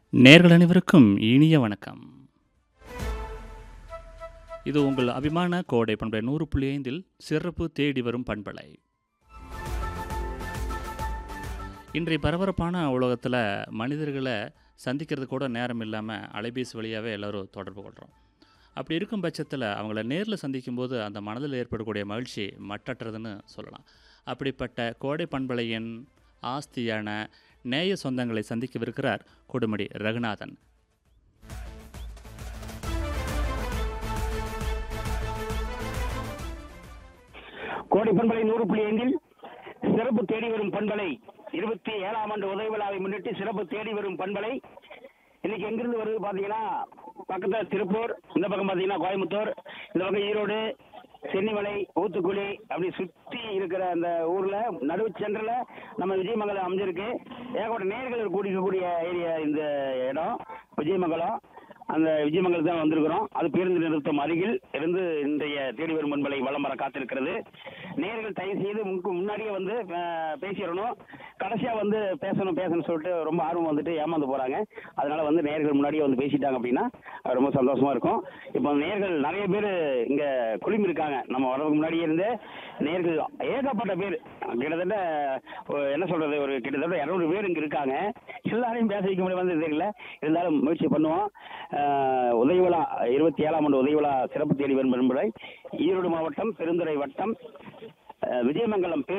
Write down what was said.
நேர்கள் அனைவருக்கும் இனிய வணக்கம் இது உங்கள் அபிமான கோடை பண்பலை நூறு புள்ளி ஐந்தில் சிறப்பு தேடி வரும் பண்பலை இன்றைய பரபரப்பான உலகத்தில் மனிதர்களை சந்திக்கிறது கூட நேரம் இல்லாமல் அலைபேசி வழியாகவே எல்லோரும் தொடர்பு கொள்கிறோம் அப்படி இருக்கும் பட்சத்தில் அவங்கள நேரில் சந்திக்கும்போது அந்த மனதில் ஏற்படக்கூடிய மகிழ்ச்சி மட்டற்றதுன்னு சொல்லலாம் அப்படிப்பட்ட கோடை பண்பலையின் ஆஸ்தியான நேய சொந்தங்களை சந்திக்கவிருக்கிறார் கொடுமடி ரகுநாதன் கோடை பண்பலை நூறு புள்ளி ஐந்தில் சிறப்பு தேடி வரும் பண்பலை இருபத்தி ஏழாம் ஆண்டு உதவி விழாவை முன்னிட்டு சிறப்பு தேடி வரும் பண்பலை இன்னைக்கு எங்கிருந்து வருது பாத்தீங்கன்னா பக்கத்துல திருப்பூர் இந்த பக்கம் பாத்தீங்கன்னா கோயம்புத்தூர் இந்த பக்கம் ஈரோடு சென்னிமலை ஊத்துக்குழி அப்படி சுத்தி இருக்கிற அந்த ஊர்ல நடுவு சென்டர்ல நம்ம விஜயமங்கலம் அமைஞ்சிருக்கு ஏகப்பட்ட நேர்கள் கூடிக்கக்கூடிய ஏரியா இந்த இடம் விஜயமங்கலம் அந்த விஜயமங்கலம் தான் வந்திருக்கிறோம் அது பேருந்து நிறுத்தம் அருகில் இருந்து இன்றைய தேடி வரும் பண்பலை வலம் வர காத்திருக்கிறது நேர்கள் தயவு செய்து முன்கு முன்னாடியே வந்து அஹ், பேசிடணும் கடைசியா வந்து பேசணும் பேசணும்னு சொல்லிட்டு ரொம்ப ஆர்வம் வந்துட்டு ஏமாந்து போறாங்க அதனால வந்து நேர்கள் முன்னாடியே வந்து பேசிட்டாங்க அப்படின்னா அஹ், ரொம்ப சந்தோஷமா இருக்கும் இப்போ நேர்கள் நிறைய பேர் இங்க குழுமி இருக்காங்க நம்ம வரதுக்கு முன்னாடியே இருந்து நேர்கள் ஏகப்பட்ட பேர் கிட்டத்தட்ட அஹ், என்ன சொல்றது ஒரு கிட்டத்தட்ட இரநூறு பேர் இங்க இருக்காங்க எல்லாரையும் பேச வைக்க முடியும் வந்து தெரியல இருந்தாலும் முயற்சி பண்ணுவோம் அஹ், உதவி விழா இருபத்தி ஏழாம் ஆண்டு உதவி விழா சிறப்பு தேடி வரும் என்பதை ஈரோடு மாவட்டம் பெருந்துறை வட்டம் அஹ், விஜயமங்கலம் பேர்